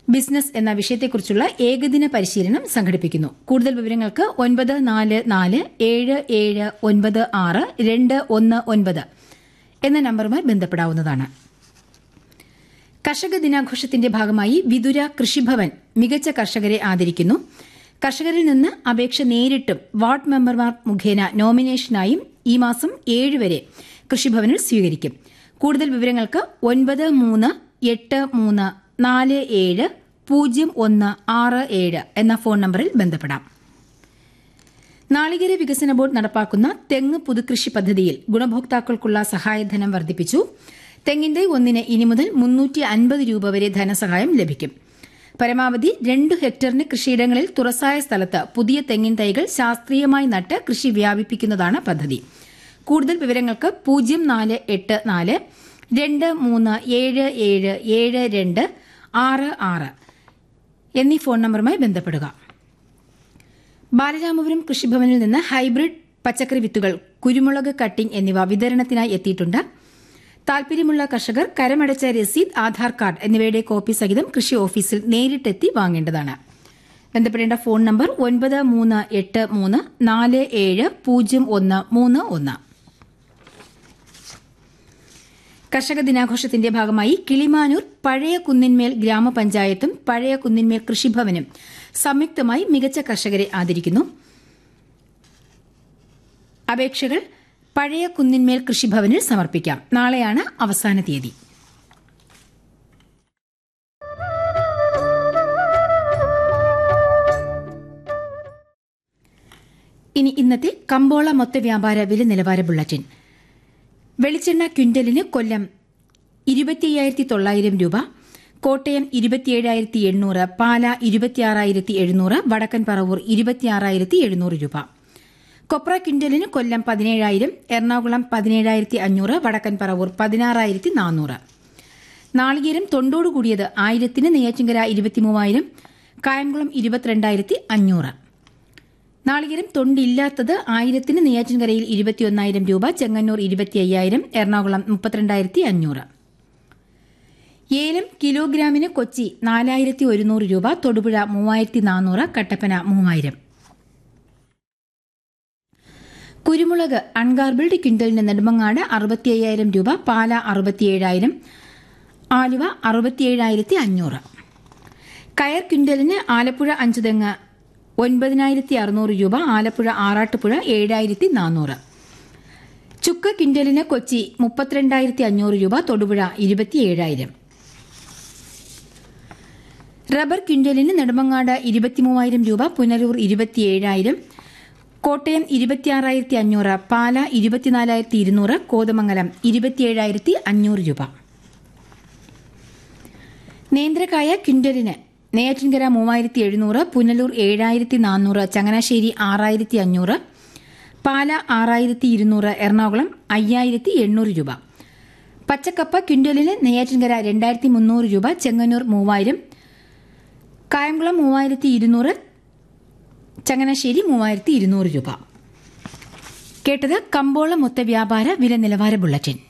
business എന്ന വിഷയത്തെക്കുറിച്ചുള്ള ഏകദിന പരിശീലനം സംഘടിപ്പിക്കുന്നു കൂടുതൽ വിവരങ്ങൾക്ക് ഒൻപത് നാല് നാല് ഏഴ് ഏഴ് ഒൻപത് ആറ് രണ്ട് ഒന്ന് ഒൻപത് എന്ന നമ്പറുമായി ബന്ധപ്പെടാവുന്നതാണ് കർഷക ദിനാഘോഷത്തിന്റെ ഭാഗമായി വിതുര കൃഷിഭവൻ മികച്ച കർഷകരെ ആദരിക്കുന്നു കർഷകരിൽ നിന്ന് അപേക്ഷ നേരിട്ടും വാർഡ് മെമ്പർമാർ മുഖേന നോമിനേഷനായും ഈ മാസം ഏഴ് വരെ കൃഷിഭവനിൽ സ്വീകരിക്കും കൂടുതൽ വിവരങ്ങൾക്ക് ഒൻപത് മൂന്ന് എട്ട് മൂന്ന് നാല് ഏഴ് പൂജ്യം ഒന്ന് ആറ് ഏഴ് എന്ന ഫോൺ നമ്പറിൽ ബന്ധപ്പെടാം നാളികേര വികസന ബോർഡ് നടപ്പാക്കുന്ന തെങ്ങ് പുതുകൃഷി പദ്ധതിയിൽ ഗുണഭോക്താക്കൾക്കുള്ള സഹായധനം വർദ്ധിപ്പിച്ചു തെങ്ങിന്റെ ഒന്നിന് ഇനി മുതൽ മുന്നൂറ്റി അൻപത് രൂപ വരെ ധനസഹായം ലഭിക്കും പരമാവധി രണ്ട് ഹെക്ടറിന് കൃഷിയിടങ്ങളിൽ തുറസായ സ്ഥലത്ത് പുതിയ തെങ്ങിൻ തൈകൾ ശാസ്ത്രീയമായി നട്ട് കൃഷി വ്യാപിപ്പിക്കുന്നതാണ് പദ്ധതി കൂടുതൽ വിവരങ്ങൾക്ക് പൂജ്യം നാല് എട്ട് നാല് രണ്ട് മൂന്ന് ഏഴ് ഏഴ് ഏഴ് രണ്ട് ആറ് ആറ് എന്നീ ഫോൺ നമ്പറുമായി ബന്ധപ്പെടുക ബാലരാമപുരം കൃഷിഭവനിൽ നിന്ന് ഹൈബ്രിഡ് പച്ചക്കറി വിത്തുകൾ കുരുമുളക് കട്ടിംഗ് എന്നിവ വിതരണത്തിനായി എത്തിയിട്ടുണ്ട് താൽപര്യമുള്ള കർഷകർ കരമടച്ച രസീത് ആധാർ കാർഡ് എന്നിവയുടെ കോപ്പി സഹിതം കൃഷി ഓഫീസിൽ നേരിട്ടെത്തി വാങ്ങേണ്ടതാണ് ബന്ധപ്പെടേണ്ട ഫോൺ നമ്പർ ഒൻപത് മൂന്ന് എട്ട് മൂന്ന് നാല് ഏഴ് പൂജ്യം ഒന്ന് മൂന്ന് ഒന്ന് കർഷക ദിനാഘോഷത്തിന്റെ ഭാഗമായി കിളിമാനൂർ പഴയ കുന്നിന്മേൽ ഗ്രാമപഞ്ചായത്തും പഴയ കുന്നിന്മേൽ കൃഷിഭവനും സംയുക്തമായി മികച്ച കർഷകരെ ആദരിക്കുന്നു അപേക്ഷകൾ പഴയ കുന്നിന്മേൽ കൃഷിഭവനിൽ സമർപ്പിക്കാം നാളെയാണ് അവസാന തീയതി ഇനി ഇന്നത്തെ കമ്പോള മൊത്ത വ്യാപാര വില നിലവാര ബുള്ളറ്റിൻ വെളിച്ചെണ്ണ ക്വിന്റലിന് കൊല്ലം ഇരുപത്തിയ്യായിരത്തി തൊള്ളായിരം രൂപ കോട്ടയം ഇരുപത്തിയേഴായിരത്തി എണ്ണൂറ് പാല ഇരുപത്തിയാറായിരത്തി എഴുന്നൂറ് വടക്കൻ പറവൂർ ഇരുപത്തിയാറായിരത്തി എഴുന്നൂറ് രൂപ കൊപ്ര ക്വിന്റലിന് കൊല്ലം പതിനേഴായിരം എറണാകുളം പതിനേഴായിരത്തി അഞ്ഞൂറ് വടക്കൻ പറവൂർ പതിനാറായിരത്തി നാനൂറ് നാളികേരം തൊണ്ടോട് കൂടിയത് ആയിരത്തിന് നെയ്യാറ്റിങ്കര ഇരുപത്തിമൂവായിരം കായംകുളം ഇരുപത്തിരണ്ടായിരത്തി അഞ്ഞൂറ് നാളികേരം തൊണ്ടില്ലാത്തത് ആയിരത്തിന് നെയ്യാറ്റിൻകരയിൽ ഇരുപത്തിയൊന്നായിരം രൂപ ചെങ്ങന്നൂർ ഇരുപത്തി അയ്യായിരം എറണാകുളം മുപ്പത്തിരണ്ടായിരത്തി അഞ്ഞൂറ് ഏലം കിലോഗ്രാമിന് കൊച്ചി നാലായിരത്തി ഒരുന്നൂറ് രൂപ തൊടുപുഴ മൂവായിരത്തി നാനൂറ് കട്ടപ്പന മൂവായിരം കുരുമുളക് അൺഗാർബിൾഡ് ക്വിന്റലിന് നെടുമങ്ങാട് അറുപത്തി അയ്യായിരം രൂപ പാല അറുപത്തിയേഴായിരം ആലുവ അറുപത്തിയേഴായിരത്തി അഞ്ഞൂറ് കയർ ക്വിന്റലിന് ആലപ്പുഴ അഞ്ചു തെങ്ങ് ഒൻപതിനായിരത്തി അറുന്നൂറ് രൂപ ആലപ്പുഴ ആറാട്ടുപുഴ ഏഴായിരത്തി നാനൂറ് ചുക്ക് ക്വിന്റലിന് കൊച്ചി മുപ്പത്തിരണ്ടായിരത്തി അഞ്ഞൂറ് രൂപ തൊടുപുഴ ഇരുപത്തിയേഴായിരം റബ്ബർ ക്വിന്റലിന് നെടുമങ്ങാട് ഇരുപത്തിമൂവായിരം രൂപ പുനലൂർ ഇരുപത്തിയേഴായിരം കോട്ടയം ഇരുപത്തിയാറായിരത്തി അഞ്ഞൂറ് പാല ഇരുപത്തിനാലായിരത്തി ഇരുന്നൂറ് കോതമംഗലം ഇരുപത്തിയേഴായിരത്തി അഞ്ഞൂറ് രൂപ നേന്ത്രക്കായ ക്വിന്റലിന് നെയ്യാറ്റിൻകര മൂവായിരത്തി എഴുന്നൂറ് പുനലൂർ ഏഴായിരത്തി നാനൂറ് ചങ്ങനാശ്ശേരി ആറായിരത്തി അഞ്ഞൂറ് പാല ആറായിരത്തി ഇരുന്നൂറ് എറണാകുളം അയ്യായിരത്തി എണ്ണൂറ് രൂപ പച്ചക്കപ്പ ക്വിന്റലിന് നെയ്യാറ്റിൻകര രണ്ടായിരത്തി മുന്നൂറ് രൂപ ചെങ്ങന്നൂർ മൂവായിരം കായംകുളം മൂവായിരത്തി ഇരുന്നൂറ് ചങ്ങനാശ്ശേരി മൂവായിരത്തി ഇരുന്നൂറ് രൂപ കേട്ടത് കമ്പോള മൊത്ത വ്യാപാര വില നിലവാര ബുള്ളറ്റിൻ